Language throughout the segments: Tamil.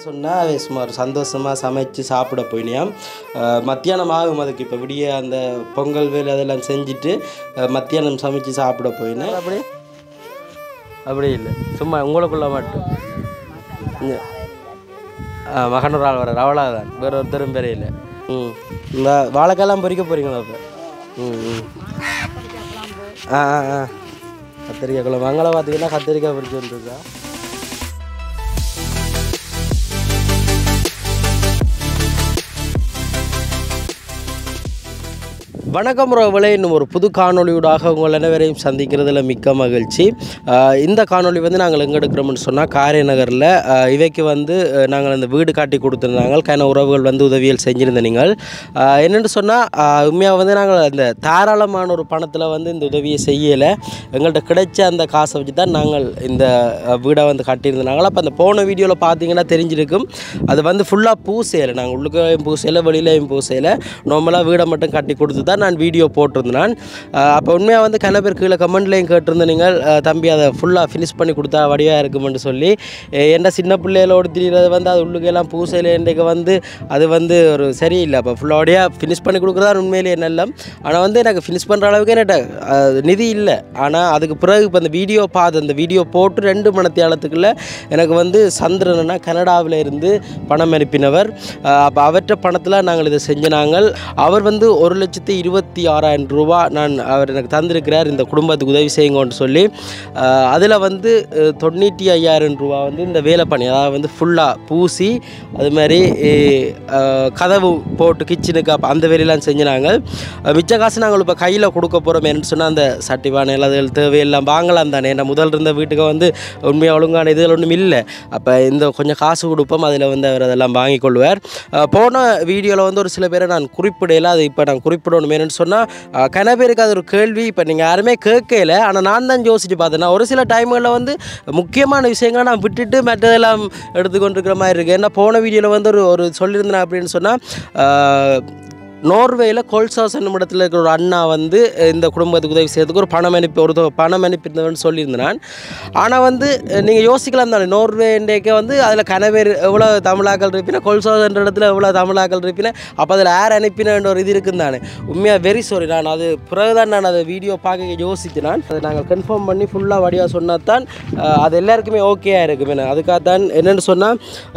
சொன்னால் சுமார் சந்தோஷமாக சமைச்சு சாப்பிட போயினியாம் அஹ் மத்தியானம் ஆகும் அதுக்கு இப்போ விடிய அந்த பொங்கல் வேலை அதெல்லாம் செஞ்சுட்டு அஹ் மத்தியானம் சமைச்சு சாப்பிட போயினேன் அப்படி அப்படி இல்லை சும்மா உங்களுக்குள்ள மட்டும் இங்க. ஆ, மகனூர் ஆள் வர அவ்வளோதான் வேற ஒருத்தரும் பெரிய இல்லை ம் இந்த வாழைக்காயெல்லாம் பொறிக்க போகிறீங்களா இப்போ ம் ம் ஆ ஆ ஆ கத்திரிக்காய் குழம்பு அங்கே பார்த்தீங்கன்னா கத்திரிக்காய் பொறிச்சு வந்துருக்கா வணக்கம் ரோவலே இன்னும் ஒரு புது காணொளியூடாக உங்கள் அனைவரையும் சந்திக்கிறதுல மிக்க மகிழ்ச்சி ஆஹ் இந்த காணொளி வந்து நாங்கள் எங்கே எடுக்கிறோம்னு சொன்னால் காரைநகரில் ஆஹ் இவைக்கு வந்து ஆஹ் நாங்கள் அந்த வீடு காட்டி கொடுத்துருந்தாங்க கன உறவுகள் வந்து உதவியல் செஞ்சிருந்த நீங்கள் ஆஹ் என்னென்னு சொன்னால் உண்மையாக வந்து நாங்கள் அந்த தாராளமான ஒரு பணத்தில் வந்து இந்த உதவியை செய்யலை எங்கள்கிட்ட கிடைச்ச அந்த காசை வச்சு தான் நாங்கள் இந்த ஆஹ் வீடை வந்து கட்டியிருந்தாங்க அப்போ அந்த போன வீடியோவில் பார்த்தீங்கன்னா தெரிஞ்சிருக்கும் அது வந்து ஃபுல்லாக பூசையில் நாங்கள் உள்ளுக்கையும் பூசையில் வெளியிலையும் பூசையில் நார்மலாக வீடை மட்டும் கட்டி கொடுத்து தான் நான் வீடியோ போட்டிருந்தேன் அப்போ உண்மையாக வந்து கன பேர் கீழே கமெண்ட்லேயும் கேட்டிருந்த நீங்கள் அஹ் தம்பி அதை ஃபுல்லாக ஃபினிஷ் பண்ணி கொடுத்தா வடிவாக இருக்குமென்று சொல்லி அஹ் என்ன சின்ன பிள்ளைகளோடு திரிகிறது வந்து அது உள்ளுக்கெல்லாம் பூசையில் இன்றைக்கு வந்து அது வந்து ஒரு சரியில்லை அப்போ ஃபுல்லாக ஃபினிஷ் பண்ணி கொடுக்குறதா உண்மையிலேயே நல்லம் ஆனால் வந்து எனக்கு ஃபினிஷ் பண்ணுற அளவுக்கு என்கிட்ட அஹ், நிதி இல்லை ஆனால் அதுக்கு பிறகு இப்போ அந்த வீடியோ பார்த்து அந்த வீடியோ போட்டு ரெண்டு மணத்தியாலத்துக்குள்ளே எனக்கு வந்து சந்திரனா கனடாவில் இருந்து பணம் அனுப்பினவர் அப்போ அவற்ற பணத்தில் நாங்கள் இதை செஞ்ச நாங்கள் அவர் வந்து ஒரு லட்சத்தி இருபத்தி ஆறாயிரம் ரூபா நான் அவர் எனக்கு தந்திருக்கிறார் இந்த குடும்பத்துக்கு உதவி செய்யுங்கன்னு சொல்லி அதில் வந்து அஹ், தொண்ணூற்றி ஐயாயிரம் ரூபா வந்து இந்த வேலை பண்ணி அதாவது வந்து ஃபுல்லாக பூசி அது மாதிரி அஹ், கதவு போட்டு கிச்சனுக்கு அப்போ அந்த வேலையெல்லாம் செஞ்சு நாங்கள் அஹ், மிச்ச காசு நாங்கள் இப்போ கையில் கொடுக்க போகிறோம் என்னன்னு சொன்னால் அந்த சட்டிவான எல்லாதுகள் தேவையெல்லாம் வாங்கலாம் தானே ஏன்னா முதல் இருந்த வீட்டுக்கு வந்து உண்மையாக ஒழுங்கான இதுகள் ஒன்றும் இல்லை அப்போ இந்த கொஞ்சம் காசு கொடுப்போம் அதில் வந்து அவர் அதெல்லாம் வாங்கி கொள்வார் அஹ், போன வீடியோவில் வந்து ஒரு சில பேரை நான் குறிப்பிடல அது இப்போ நான் குறிப்பிடணும் என்னன்னு சொன்னால் கன பேருக்கு அது ஒரு கேள்வி இப்போ நீங்கள் யாருமே கேட்கல ஆனால் நான் தான் யோசிச்சு பார்த்தேன் ஒரு சில டைம்களில் வந்து முக்கியமான விஷயங்களை நான் விட்டுட்டு மற்றதெல்லாம் எடுத்துக்கொண்டிருக்கிற மாதிரி இருக்குது ஏன்னா போன வீடியோவில் வந்து ஒரு ஒரு சொல்லியிருந்தேன் அப்படின்னு சொன்னால் நோர்வேயில் கோல்சாஸ் என்னும் இடத்துல இருக்கிற ஒரு அண்ணா வந்து இந்த குடும்பத்துக்கு உதவி செய்யறதுக்கு ஒரு பணம் அனுப்பி ஒரு தொகை பணம் அனுப்பியிருந்தவன் சொல்லியிருந்தேன் நான் ஆனால் வந்து நீங்கள் யோசிக்கலாம் தானே நோர்வே இன்றைக்கு வந்து அதில் கனவேர் எவ்வளோ தமிழாக்கள் இருப்பினா கோல்சாஸ் என்ற இடத்துல எவ்வளோ தமிழாக்கள் இருப்பினா அப்போ அதில் யார் அனுப்பினன்ற ஒரு இது இருக்குன்னு தானே உண்மையாக வெரி சாரி நான் அது பிறகுதான் நான் அதை வீடியோ பார்க்க யோசித்து நான் அதை நாங்கள் கன்ஃபார்ம் பண்ணி ஃபுல்லாக வடிவாக சொன்னால் தான் அஹ், அது எல்லாருக்குமே ஓகேயாக இருக்கும் என்ன அதுக்காக தான் என்னென்னு சொன்னால்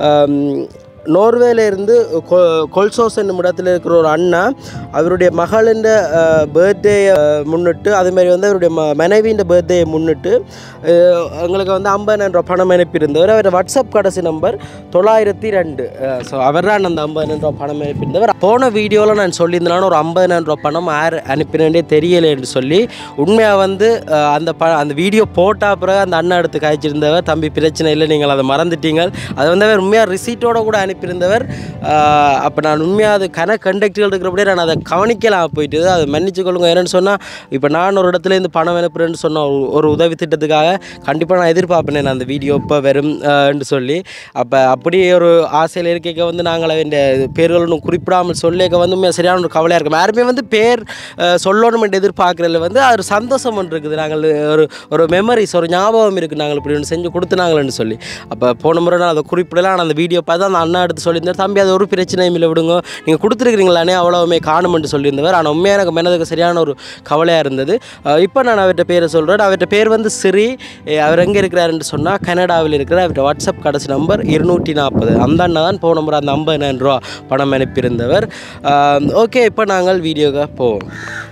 நோர்வேல இருந்து கொ கொல்சோஸ் என்னும் இடத்துல இருக்கிற ஒரு அண்ணா அவருடைய மகளின் பர்த்டேயை முன்னிட்டு அதேமாதிரி வந்து அவருடைய ம மனைவியின் பர்த்டேயை முன்னிட்டு அஹ், எங்களுக்கு வந்து ஐம்பதாயிரம் ரூபா பணம் அனுப்பியிருந்தவர் அவர் வாட்ஸ்அப் கடைசி நம்பர் தொள்ளாயிரத்தி ரெண்டு ஸோ அவர் தான் அந்த ஐம்பதாயிரம் ரூபா பணம் அனுப்பியிருந்தவர் போன வீடியோவில் நான் சொல்லியிருந்தேன் ஒரு ஐம்பதாயிரம் ரூபா பணம் யார் அனுப்பினே தெரியலை என்று சொல்லி உண்மையாக வந்து அஹ், அந்த ப அந்த வீடியோ போட்ட பிறகு அந்த அண்ணா எடுத்து காய்ச்சிருந்தவர் தம்பி பிரச்சனை இல்லை நீங்கள் அதை மறந்துட்டீங்க அது வந்து அவர் உண்மையாக ரிசீட்டோட கூட அனுப்பியிருந்தவர் அப்போ நான் உண்மையாக அது கன கண்டக்டர்கள் இருக்கிறபடியே நான் அதை கவனிக்கலாம் போயிட்டு அதை மன்னிச்சு கொள்ளுங்க என்னென்னு சொன்னால் இப்போ நான் ஒரு இடத்துலேருந்து பணம் அனுப்புகிறேன்னு சொன்ன ஒரு- ஒரு உதவி திட்டத்துக்காக கண்டிப்பாக நான் எதிர்பார்ப்பேன் நான் அந்த வீடியோ இப்போ வரும் அஹ், என்று சொல்லி அப்போ அப்படியே ஒரு ஆசையில் இருக்கைக்க வந்து நாங்கள் இந்த பேர்கள் ஒன்றும் குறிப்பிடாமல் சொல்லிக்க வந்து உண்மையா சரியான ஒரு கவலையாக இருக்கும் யாருமே வந்து பேர் அஹ், சொல்லணும் என்று எதிர்பார்க்குறதுல வந்து அது ஒரு சந்தோஷம் ஒன்று இருக்குது நாங்கள் ஒரு ஒரு மெமரிஸ் ஒரு ஞாபகம் இருக்குது நாங்கள் இப்படி ஒன்று செஞ்சு கொடுத்துனாங்களேன்னு சொல்லி அப்போ போன முறை நான் அதை குறிப்பிடலாம் ஆனால் அந்த வீடியோ பார்த்து அந்த அண்ணா எடுத்து சொல்லியிருந்தார் தம்பி அது ஒரு பிரச்சனையும் இல்லை விடுங்க நீங்கள் கொடுத்துருக்கிறீங்களானே அவ்வளவுமே காணுமென்று சொல்லியிருந்தவர் ஆனால் உண்மையாக எனக்கு மனதுக்கு சரியான ஒரு கவலையாக இருந்தது இப்போ நான் அவர்கிட்ட பேரை சொல்கிறேன் அவர்கிட்ட பேர் வந்து சிறி அஹ் அவர் எங்கே இருக்கிறாருன்னு சொன்னால் கனடாவில் இருக்கிற அவர்கிட்ட வாட்ஸ்அப் கடைசி நம்பர் இருநூற்றி நாற்பது அந்த அண்ணா தான் போன முறை அந்த ஐம்பதாயிரம் ரூபா பணம் அனுப்பியிருந்தவர் ஓகே இப்போ நாங்கள் வீடியோக்கு போவோம்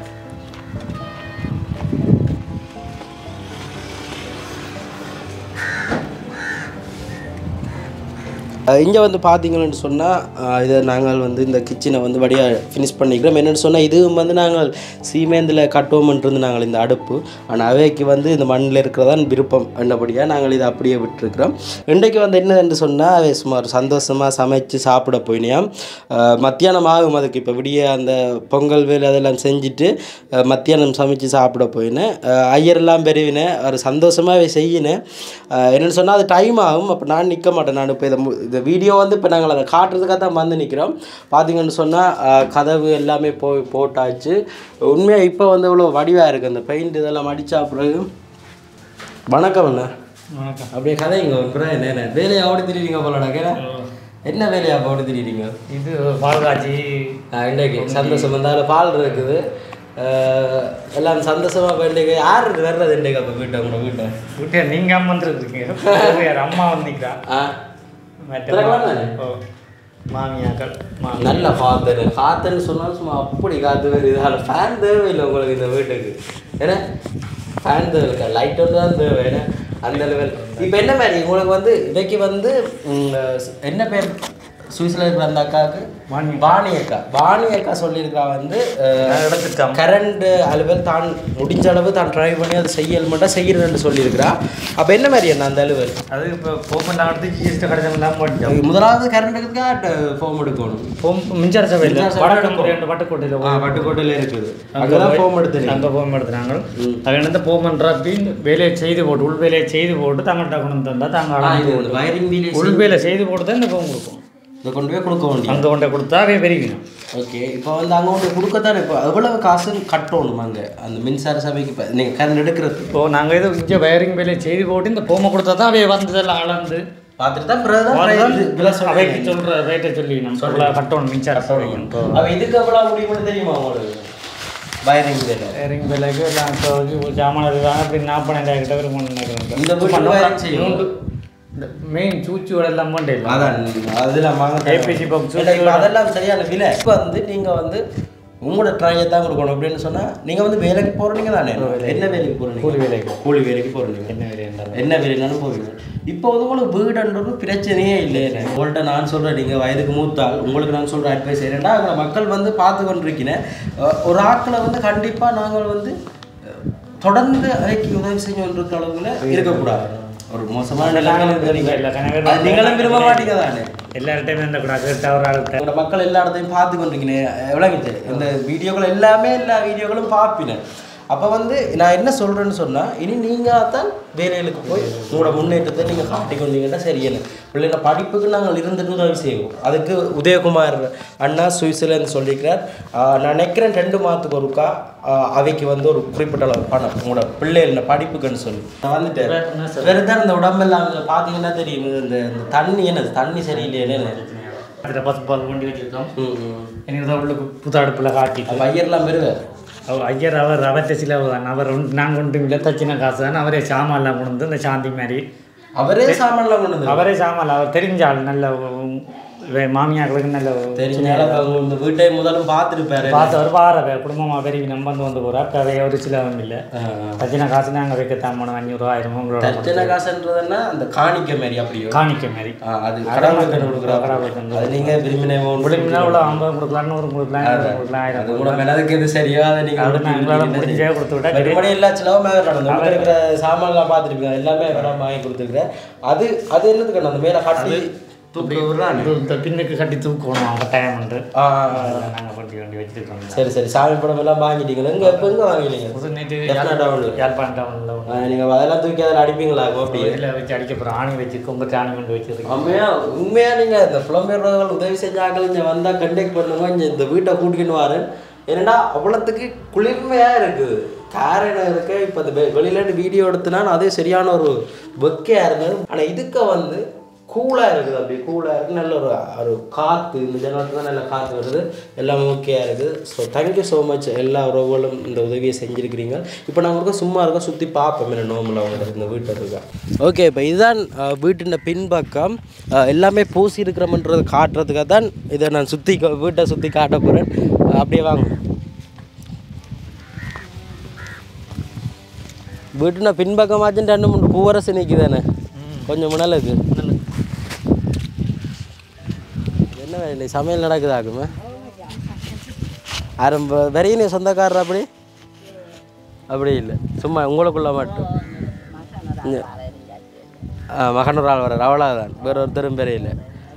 இங்கே வந்து பார்த்தீங்கன்னு சொன்னால் இதை நாங்கள் வந்து இந்த கிச்சனை வந்து வழியாக ஃபினிஷ் பண்ணிக்கிறோம் என்னென்னு சொன்னால் இதுவும் வந்து நாங்கள் சீமேந்தில் கட்டுவோம்ன்றது நாங்கள் இந்த அடுப்பு ஆனால் அவைக்கு வந்து இந்த மண்ணில் இருக்கிறதான் விருப்பம் என்னபடியாக நாங்கள் இதை அப்படியே விட்டுருக்குறோம் இன்றைக்கு வந்து என்னன்னு சொன்னால் அவை சுமார் சந்தோஷமாக சமைச்சு சாப்பிட போயினியாம் அஹ் மத்தியானம் ஆகும் அதுக்கு இப்போ விடிய அந்த பொங்கல் வேலை அதெல்லாம் செஞ்சுட்டு அஹ் மத்தியானம் சமைச்சு சாப்பிட போயினேன் அஹ் ஐயரெல்லாம் பெருவினேன் ஒரு சந்தோஷமாகவே செய்யினேன் அஹ் என்னென்னு சொன்னால் அது டைம் ஆகும் அப்போ நான் நிற்க மாட்டேன் நான் இப்போ இதை மு- இந்த வீடியோ வந்து இப்போ நாங்கள் அதை காட்டுறதுக்காக தான் வந்து நிற்கிறோம் பார்த்தீங்கன்னு சொன்னால் கதவு எல்லாமே போய் போட்டாச்சு உண்மையாக இப்போ வந்து இவ்வளோ வடிவாக இருக்குது அந்த பெயிண்ட் இதெல்லாம் அடித்தா பிறகு வணக்கம் அண்ணா வணக்கம் அப்படியே கதைங்க ஒரு பிறகு என்ன வேலையை ஓடி திரிவீங்க போலடா கேடா என்ன வேலையா போட்டு திரிறீங்க இது பால் காய்ச்சி இன்றைக்கு சந்தோஷம் வந்தாலும் பால் இருக்குது அஹ், எல்லாம் சந்தோஷமா வேண்டிய யார் வர்றது இன்றைக்கு அப்போ வீட்டை உங்களோட வீட்டை வீட்டை நீங்கள் அம்மா வந்துருக்கீங்க வேறு அம்மா வந்திக்கிறா ஆ மற்ற திறக்கலாம் தானே? ஓ மாமியாக்கள் மாமி நல்ல காத்து காத்துன்னு சொன்னாலும் சும்மா அப்படி காத்து வருது அதில் ஃபேன் தேவையில்லை உங்களுக்கு இந்த வீட்டுக்கு ஏன்னா ஃபேன் தேவை இருக்கா லைட் ஒன்று தான் தேவை ஏன்னா அந்த லெவல் இப்போ என்ன மாதிரி உங்களுக்கு வந்து இன்றைக்கு வந்து ம், என்ன பேர் சுவிஸில் இருக்கிற அந்த அக்காவுக்கு வாணி. வாணி அக்கா வாணி அக்கா சொல்லியிருக்கா வந்து நான் எடுத்துட்டோம் கரண்ட் அளவில் தான் முடிஞ்ச அளவு தான் ட்ரை பண்ணி அதை செய்யல் மட்டும் செய்கிறேன்னு சொல்லியிருக்கிறா அப்போ என்ன மாதிரி என்ன அந்த அளவில் அது இப்போ போமெண்ட் அடுத்து ஜிஎஸ்டி கடைசி தான் போட்டோம் முதலாவது கரண்ட்டுக்கு ஃபோம் எடுக்கணும் போம் மின்சார சபையில் மின்சார சபை வடக்கு எடுக்கும். ரெண்டு வட்டக்கோட்டையில் ஆ பட்டுக்கோட்டையில் இருக்குது அங்கதான் ஃபோம் எடுத்து அங்கே போம் எடுத்துனாங்க அது என்ன போமன்ற அப்படின்னு வேலையை செய்து போட்டு உள் வேலையை செய்து போட்டு தாங்கள்கிட்ட கொண்டு தந்தால் தாங்க அளந்து இது வயரிங் வீல் உள் வேலை செய்து போட்டு தான் இந்த போம் கொடுக்கும் இதை கொண்டு போய் கொடுக்க வேண்டிய அங்கே கொண்டு கொடுத்தா அவே பெருகிடும் ஓகே இப்போ வந்து அங்கே வந்து கொடுக்கத்தானே இப்போ எவ்வளவு காசு கட்டணும் அங்கே அந்த மின்சார சபைக்கு இப்போ நீங்கள் கரண்ட் எடுக்கிறது இப்போ நாங்கள் இது இங்கே வயரிங் வேலையை செய்து போட்டு இந்த போமை கொடுத்தா தான் அவைய வந்ததெல்லாம் அளந்து பார்த்துட்டு தான் பிறகு தான் price இது- விலை சொல்றீங்க. அவைக்கு சொல்கிற ரேட்டை சொல்லி நம்ம சொல்ல கட்டணும் மின்சார சபைக்கு அப்போ இதுக்கு எவ்வளோ முடியும்னு தெரியுமா உங்களுக்கு வயரிங் வேலை வயரிங் வேலைக்கு எல்லாம் இப்போ வந்து ஜாமான் இருக்காங்க அப்படி நாற்பதாயிரம் கிட்ட வரும் நினைக்கிறேன் இந்த வீட்டு wiring செய்யும். மூன்று இந்த மெயின் சூச்சுகள் எல்லாம் பண்ண இல்லை அதான் அதெல்லாம் வாங்க ஏபிசி பாக்ஸ் இல்லை, இப்ப அதெல்லாம் சரியான விலை இப்போ வந்து நீங்கள் வந்து உங்களோட ட்ரையை தான் கொடுக்கணும் அப்படின்னு சொன்னால் நீங்கள் வந்து வேலைக்கு போகிறீங்க தானே என்ன வேலைக்கு போகிறீங்க கூலி வேலைக்கு கூலி வேலைக்கு போகிறீங்க என்ன வேலை என்றாலும் என்ன வேலைனாலும் போவீங்க இப்போ வந்து உங்களுக்கு வீடுன்றது பிரச்சனையே இல்லை உங்கள்கிட்ட நான் சொல்கிறேன் நீங்கள் வயதுக்கு மூத்தால் உங்களுக்கு நான் சொல்கிற அட்வைஸ் என்னென்னா அங்கே மக்கள் வந்து பார்த்து கொண்டிருக்கிறேன் அஹ் ஒரு ஆட்களை வந்து கண்டிப்பாக நாங்கள் வந்து அஹ், தொடர்ந்து அதைக்கு உதவி செய்ய கொண்டிருக்கிற அளவுல இருக்கக்கூடாது ஒரு மோசமான நிலைமையில இருக்கிறீங்க இல்லை கணவர் அது நீங்களும் விரும்ப மாட்டீங்க தானே எல்லார்ட்டையும் இந்த கூட கேட்ட ஒரு ஆள்கிட்ட உங்களோட மக்கள் எல்லா இடத்தையும் பார்த்து கொண்டிருக்கீங்க எவ்வளோங்கிட்டு இந்த வீடியோக்கள் எல்லாமே எல்லா வீடியோக்களும் பார்ப்பினேன் அப்போ வந்து நான் என்ன சொல்கிறேன்னு சொன்னால் இனி நீங்கள் தான் வேலைகளுக்கு போய் உங்களோட முன்னேற்றத்தை நீங்கள் காட்டிக்கொண்டீங்கன்னா சரியான பிள்ளைங்க படிப்புக்கு நாங்கள் இருந்துட்டு உதவி செய்வோம் அதுக்கு உதயகுமார் அண்ணா சுவிட்சர்லேருந்து சொல்லியிருக்கிறார் ஆஹ் நான் நினைக்கிறேன் ரெண்டு மாதத்துக்கு ஒருக்கா ஆஹ் அவைக்கு வந்து ஒரு குறிப்பிட்ட அளவு பணம் உங்களோட பிள்ளைகள படிப்புக்குன்னு சொல்லி நான் வந்துட்டேன் வெறுதான் இந்த உடம்பெல்லாம் பார்த்தீங்கன்னா தெரியும் இந்த இந்த தண்ணி என்னது தண்ணி சரியில்லையே அதில் பத்து பால் கொண்டு வச்சிருக்கோம் ம் ம் எனக்கு தான் உள்ளுக்கு புது அடுப்பில் காட்டிட்டு அப்போ ஐயர்லாம் பெறுவார் அவர் ஐயர் அவர் அவர்கிட்ட சில தான் அவர் ஒன்று நான் கொண்டு இல்லை தச்சின காசு தான் அவரே சாமான்லாம் கொண்டு வந்து இந்த சாந்தி மாதிரி அவரே சாமான்லாம் கொண்டு வந்து அவரே சாமான் அவர் தெரிஞ்ச ஆள் நல்ல உம், வே- மாமியார்களுக்கு நல்ல தெரிஞ்சால இந்த வீட்டை முதலும் பார்த்துருப்பாரு பார்த்து அவர் வார குடும்பமாக பெரிய நம்ம வந்து வந்து போகிறா இப்போ அவை ஒரு சில இல்லை தச்சின காசு நாங்கள் வைக்கத்தான் போனோம் அஞ்சூறு ஆயிரம் உங்களோட தர்ஜன காசுன்றதுன்னா அந்த காணிக்க மாதிரி அப்படியோ காணிக்க மாதிரி ஆ, அது கடவுளுக்கு கொடுக்குறா கடவுளுக்கு அது நீங்க விரும்பின விளிம்பினா இவ்வளோ ஐம்பது கொடுக்கலாம் நூறு கொடுக்கலாம் இருநூறு கொடுக்கலாம் ஆயிரம் அது கூட மெனதுக்கு எது சரியோ அதை நீங்க அது நான் எங்களால் முடிஞ்சே கொடுத்து விட்டா வெறுமனே எல்லா செலவும் மேலே நடந்து உள்ள இருக்கிற சாமான்லாம் பார்த்துருப்பீங்க எல்லாமே வேணாம் வாங்கி கொடுத்துருக்குறேன் அது அது என்னதுக்கு அந்த மேலே காட்டி தூக்கி விடுறானே இது இந்த பின்னுக்கு கட்டி தூக்கணும் அவங்க டைம் உண்டு ஆ அதெல்லாம் நாங்கள் பண்ணி வண்டி வச்சுருக்கோம் சரி சரி சாமி படம் எல்லாம் வாங்கிட்டீங்களா எங்க எப்போ எங்க வாங்கினீங்க புது நேற்று எத்தனை டவுன் யாழ்ப்பாணம் டவுனில் ஒன்று நீங்க அதெல்லாம் தூக்கி அதில் அடிப்பீங்களா அப்படி இதில் வச்சு அடிக்க போகிறோம் ஆணி வச்சு கொம்பு ஆணி கொண்டு வச்சிருக்கோம் உண்மையா உண்மையா நீங்க இந்த புலம்பெயர்வர்கள் உதவி செஞ்சாக்கள் இங்க வந்தா கண்டெக்ட் பண்ணுங்க இங்க இந்த வீட்டை கூட்டிக்கின்னு வாரு ஏன்னா அவ்வளோத்துக்கு குளிர்மையா இருக்குது காரணம் இருக்கு இப்போ இந்த வெ- வெளியில இருந்து வீடியோ எடுத்துனா அதே சரியான ஒரு வெக்கையா இருந்தது ஆனா இதுக்கு வந்து கூலா இருக்குது அப்படி கூலா இருக்கு நல்ல ஒரு ஒரு காத்து இந்த ஜனவரத்துல தான் நல்ல காத்து வருது எல்லாமே ஓகேயா இருக்குது ஸோ தேங்க்யூ ஸோ மச் எல்லா உறவுகளும் இந்த உதவியை செஞ்சிருக்கிறீங்க இப்போ நாங்கள் இருக்கோம் சும்மா இருக்கோம் சுற்றி பார்ப்போம் என்ன நோம்பில் அவங்க இந்த வீட்டை இருக்கா ஓகே இப்போ இதுதான் அஹ், வீட்டின் பின்பக்கம் அஹ், எல்லாமே பூசி இருக்கிறோம்ன்றது காட்டுறதுக்காக தான் இதை நான் சுற்றி வீட்டை சுற்றி காட்ட போகிறேன் அப்படியே வாங்க வீட்டுன பின்பக்கமாச்சும் ரெண்டு மூணு பூவரசு நிற்குதானே கொஞ்சம் முன்னலுக்கு என்ன வேலை சமையல் நடக்குதாக்குமே ஆரம்ப வெறியினே சொந்தக்காரர் அப்படி அப்படி இல்லை சும்மா உங்களுக்குள்ள மட்டும் இங்க. ஆ மகனூர் ஆள் வர்றார் அவ்வளோதான் வேற ஒருத்தரும் பெரிய இல்லை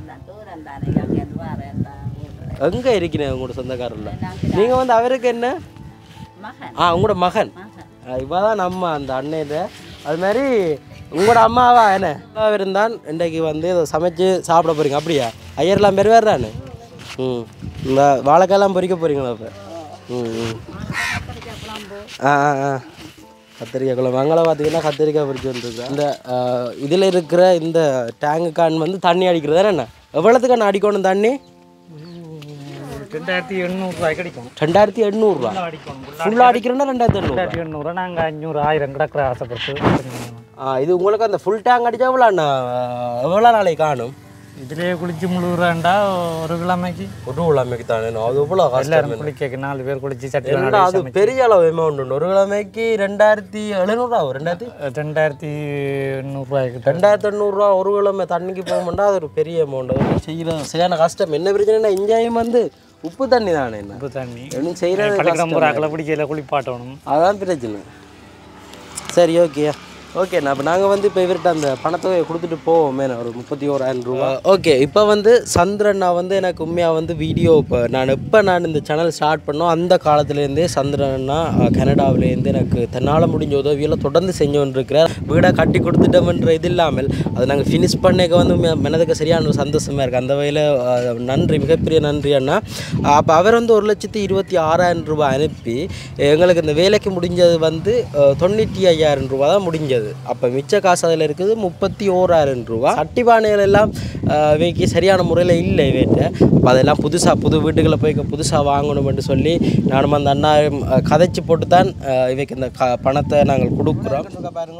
எங்கே இருக்கிறேன் உங்களோட சொந்தக்காரில் நீங்கள் வந்து அவருக்கு என்ன ஆ உங்களோட மகன் இவ தான் நம்ம அந்த அண்ணன் அது மாதிரி உங்களோட அம்மாவா என்ன அம்மா இருந்தான் இன்றைக்கு வந்து இதை சமைச்சு சாப்பிட போகிறீங்க அப்படியா ஐயர்லாம் பேர் வேறு தானே ம் இந்த வாழைக்காயெல்லாம் பொரிக்க போகிறீங்களா இப்போ ம் ம் ஆ ஆ ஆ கத்திரிக்காய் குழம்பு அங்கே பார்த்தீங்கன்னா கத்திரிக்காய் பிடிச்சி வந்துருக்கு இந்த இதில் இருக்கிற இந்த டேங்கு கான் வந்து தண்ணி அடிக்கிறது என்ன எவ்வளோத்துக்கு அடிக்கணும் தண்ணி ரெண்டாயிரத்தி எண்ணூறுரூவாய் கிடைக்கும் ரெண்டாயிரத்தி எண்ணூறுரூவா அடிக்கணும் ஃபுல்லாக அடிக்கிறோன்னா ரெண்டாயிரத்தி எண்ணூறு ரெண்டாயிரத்தி எண்ணூறுரூவா நாங்கள் அஞ்சூறு ஆயிரம் கிடக்கிற ஆசைப்பட்டு ஆ இது உங்களுக்கு அந்த ஃபுல் டேங்க் அடித்தா எவ்வளோ அண்ணா எவ்வளோ நாளைக்கு காணும் இதுலேயே குளிச்சு முழுகுறாண்டா ஒரு கிழமைக்கு ஒரு கிழமைக்கு தானே அது எவ்வளோ கஷ்டம் எல்லாரும் குளிக்க நாலு பேர் குளிச்சு சட்டி என்னடா அது பெரிய அளவு அமௌண்ட் உண்டு ஒரு கிழமைக்கு ரெண்டாயிரத்தி எழுநூறுவா ஆகும் ரெண்டாயிரத்தி ரெண்டாயிரத்தி எண்ணூறுரூவாய்க்கு ரெண்டாயிரத்தி எண்ணூறுரூவா ஒரு கிழமை தண்ணிக்கு போகமாட்டா அது ஒரு பெரிய அமௌண்ட் அது செய்கிறது சரியான கஷ்டம் என்ன பிரச்சனைனா இங்கேயும் வந்து உப்பு தண்ணி தானே என்ன உப்பு தண்ணி ஒன்றும் செய்கிறது பள்ளிக்கூடம் போகிறாக்களை பிடிக்கல குளிப்பாட்டணும் அதான் பிரச்சனை சரி ஓகே ஓகே நான் இப்போ நாங்கள் வந்து இப்போ இவர்கிட்ட அந்த பணத்தொகையை கொடுத்துட்டு போவோம் மேலே ஒரு முப்பத்தி ஓராயிரம் ரூபா ஓகே இப்போ வந்து சந்திரன் நான் வந்து எனக்கு உண்மையாக வந்து வீடியோ இப்போ நான் எப்போ நான் இந்த சேனல் ஸ்டார்ட் பண்ணோம் அந்த காலத்துலேருந்தே சந்திரன்னா கனடாவிலேருந்து எனக்கு தன்னால் முடிஞ்ச உதவியெல்லாம் தொடர்ந்து செஞ்சு கொண்டிருக்கிறார் வீடை கட்டி கொடுத்துட்டோம்ன்ற இது இல்லாமல் அதை நாங்கள் ஃபினிஷ் பண்ணிக்க வந்து ம- மனதுக்கு சரியான ஒரு சந்தோஷமாக இருக்குது அந்த வகையில் நன்றி மிகப்பெரிய நன்றி அண்ணா அப்போ அவர் வந்து ஒரு லட்சத்தி இருபத்தி ஆறாயிரம் ரூபாய் அனுப்பி எங்களுக்கு இந்த வேலைக்கு முடிஞ்சது வந்து அஹ், தொண்ணூற்றி ஐயாயிரம் ரூபா தான் முடிஞ்சது அப்போ மிச்ச காசு அதில் இருக்குது முப்பத்தி ஓராயிரம் ரூபா சட்டி பானைகள் எல்லாம் அஹ், இவைக்கு சரியான முறையில் இல்லை இவைட்ட அப்போ அதெல்லாம் புதுசாக புது வீட்டுகளை போய் புதுசாக வாங்கணும்னு சொல்லி நானும் அந்த அண்ணா அஹ், கதைச்சு போட்டு தான் அஹ், இவைக்கு இந்த க பணத்தை நாங்கள் கொடுக்குறோம் பாருங்க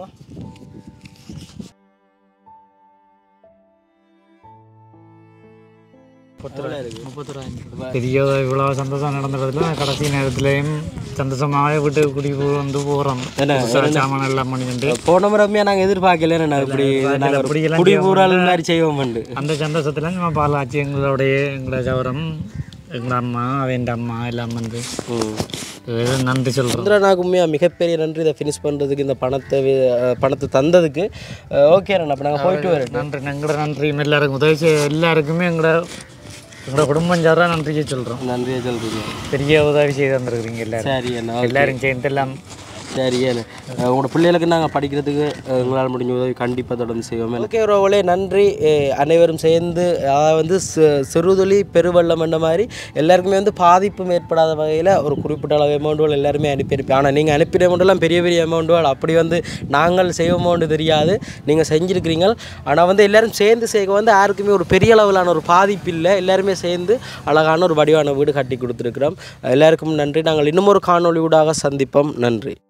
பெரிய இவ்வளோ சந்தோஷம் நடந்துறதுல கடைசி நேரத்துலையும் சந்தோஷமாகவே விட்டு குடி வந்து போகிறோம் சாமான் எல்லாம் பண்ணிட்டு போன முறைமையா நாங்கள் எதிர்பார்க்கல நான் இப்படி நாங்கள் அப்படியெல்லாம் குடிபூரால் மாதிரி செய்வோம் உண்டு அந்த சந்தோஷத்தில் நம்ம பாலாச்சி எங்களுடைய எங்களோட சவரம் எங்கள் அம்மா அவன் அம்மா எல்லாம் வந்து இது நன்றி சொல்கிறோம் சந்திரனாக்கு உண்மையாக மிகப்பெரிய நன்றி இதை ஃபினிஷ் பண்ணுறதுக்கு இந்த பணத்தை வி- அஹ் பணத்தை தந்ததுக்கு ஓகே அண்ணா அப்போ நாங்கள் போயிட்டு வரோம் நன்றி எங்களோட நன்றி எல்லாருக்கும் உதவி செய்ய எல்லாருக்குமே எங்களோட எங்களோட குடும்பம் சாரா நன்றியை சொல்கிறோம் நன்றியை சொல்கிறீங்க பெரிய உதவி செய்து தந்துருக்குறீங்க எல்லாரும் சரி அண்ணா எல்லாரும் சேர்ந்து எல்லாம் சரி அண்ணா அஹ் உங்களோட பிள்ளைகளுக்கு நாங்கள் படிக்கிறதுக்கு அஹ் எங்களால் முடிஞ்ச உதவி கண்டிப்பாக தொடர்ந்து செய்வோம் ஓகே ரோவலே நன்றி அஹ் அனைவரும் சேர்ந்து அதாவது வந்து சி- சிறுதுளி பெருவெள்ளம் என்ற மாதிரி எல்லாருக்குமே வந்து பாதிப்பும் ஏற்படாத வகையில் ஒரு குறிப்பிட்ட அளவு அமௌண்ட்டுகள் எல்லாருமே அனுப்பியிருப்பேன் ஆனால் நீங்கள் அனுப்பின அமௌண்ட்டெல்லாம் பெரிய பெரிய அமௌண்ட்டுகள் அப்படி வந்து நாங்கள் செய்வோமோன்னு தெரியாது நீங்கள் செஞ்சுருக்கிறீங்க ஆனால் வந்து எல்லாரும் சேர்ந்து செய்ய வந்து யாருக்குமே ஒரு பெரிய அளவிலான ஒரு பாதிப்பு இல்லை எல்லாருமே சேர்ந்து அழகான ஒரு வடிவான வீடு கட்டி கொடுத்துருக்குறோம் எல்லாருக்கும் நன்றி நாங்கள் இன்னும் ஒரு காணொளி ஊடாக சந்திப்போம் நன்றி